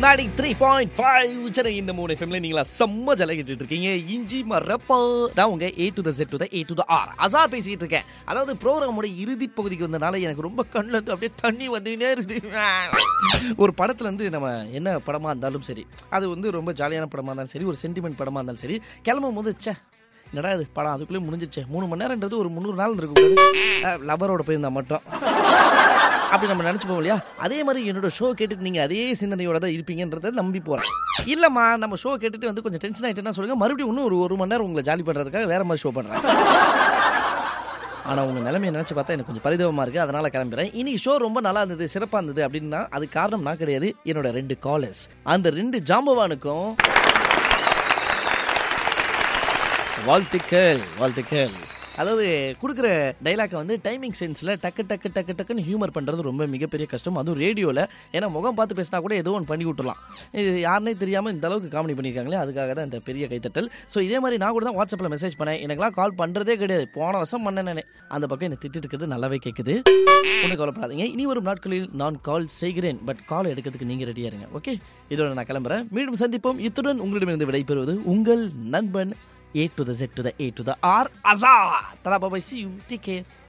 நாடி three point five Chennai இந்த மூணு எஃப்எம்ல நீங்களா செம்ம ஜலை கேட்டுட்டு இருக்கீங்க இஞ்சி மரப்பா நான் உங்க A to the set to the A to the R Azhar பேசிட்டு இருக்கேன் அதாவது ப்ரோக்ராமோட இறுதி பகுதிக்கு வந்தனால எனக்கு ரொம்ப கண்ணுல இருந்து அப்படியே தண்ணி வந்துட்டே இருக்குது ஒரு படத்துல இருந்து நம்ம என்ன படமா இருந்தாலும் சரி அது வந்து ரொம்ப ஜாலியான படமா இருந்தாலும் சரி ஒரு சென்டிமெண்ட் படமா இருந்தாலும் சரி கிளம்பும் போது ச்சே என்னடா இது படம் அதுக்குள்ளே முடிஞ்சிச்சு மூணு மணி நேரம்ன்றது ஒரு முந்நூறு நாள் இருக்கும் லவரோட போயிருந்தா மட்டும் அப்படி நம்ம நினச்சிப்போம் இல்லையா அதே மாதிரி என்னோட ஷோ கேட்டுட்டு நீங்கள் அதே சிந்தனையோட தான் இருப்பீங்கன்றதை நம்பி போகிறேன் இல்லைம்மா நம்ம ஷோ கேட்டுட்டு வந்து கொஞ்சம் டென்ஷன் ஆகிட்டேன்னா சொல்லுங்க மறுபடியும் இன்னும் ஒரு ஒரு மணி நேரம் உங்களை ஜாலி பண்ணுறதுக்காக வேற மாதிரி ஷோ பண்ணுறேன் ஆனால் உங்கள் நிலைமையை நினச்சி பார்த்தா எனக்கு கொஞ்சம் பரிதாபமாக இருக்குது அதனால் கிளம்புறேன் இன்னைக்கு ஷோ ரொம்ப நல்லா இருந்தது சிறப்பாக இருந்தது அப்படின்னா அது காரணம் நான் கிடையாது என்னோட ரெண்டு காலர்ஸ் அந்த ரெண்டு ஜாம்பவானுக்கும் வாழ்த்துக்கள் வாழ்த்துக்கள் அதாவது கொடுக்குற டைலாக்கை வந்து டைமிங் சென்ஸில் டக்கு டக்கு டக்கு டக்குன்னு ஹியூமர் பண்ணுறது ரொம்ப மிகப்பெரிய கஷ்டம் அதுவும் ரேடியோவில் ஏன்னா முகம் பார்த்து பேசினா கூட ஏதோ ஒன்று பண்ணி விட்டுலாம் இது யாருனே தெரியாமல் இந்த அளவுக்கு காமெடி பண்ணியிருக்காங்களே அதுக்காக தான் இந்த பெரிய கைத்தட்டல் ஸோ இதே மாதிரி நான் கூட தான் வாட்ஸ்அப்பில் மெசேஜ் பண்ணேன் எனக்குலாம் கால் பண்ணுறதே கிடையாது போன வருஷம் பண்ணேன் நானே அந்த பக்கம் என்னை திட்டிட்டு இருக்கிறது நல்லாவே கேட்குது ஒன்றும் கவலைப்படாதீங்க இனி வரும் நாட்களில் நான் கால் செய்கிறேன் பட் கால் எடுக்கிறதுக்கு நீங்கள் ரெடியாக இருங்க ஓகே இதோட நான் கிளம்புறேன் மீண்டும் சந்திப்போம் இத்துடன் உங்களிடமிருந்து விடைபெறுவது உங்கள் நண்பன் A to the Z to the A to the R. Azar! Tada, bye bye. See you. Take care.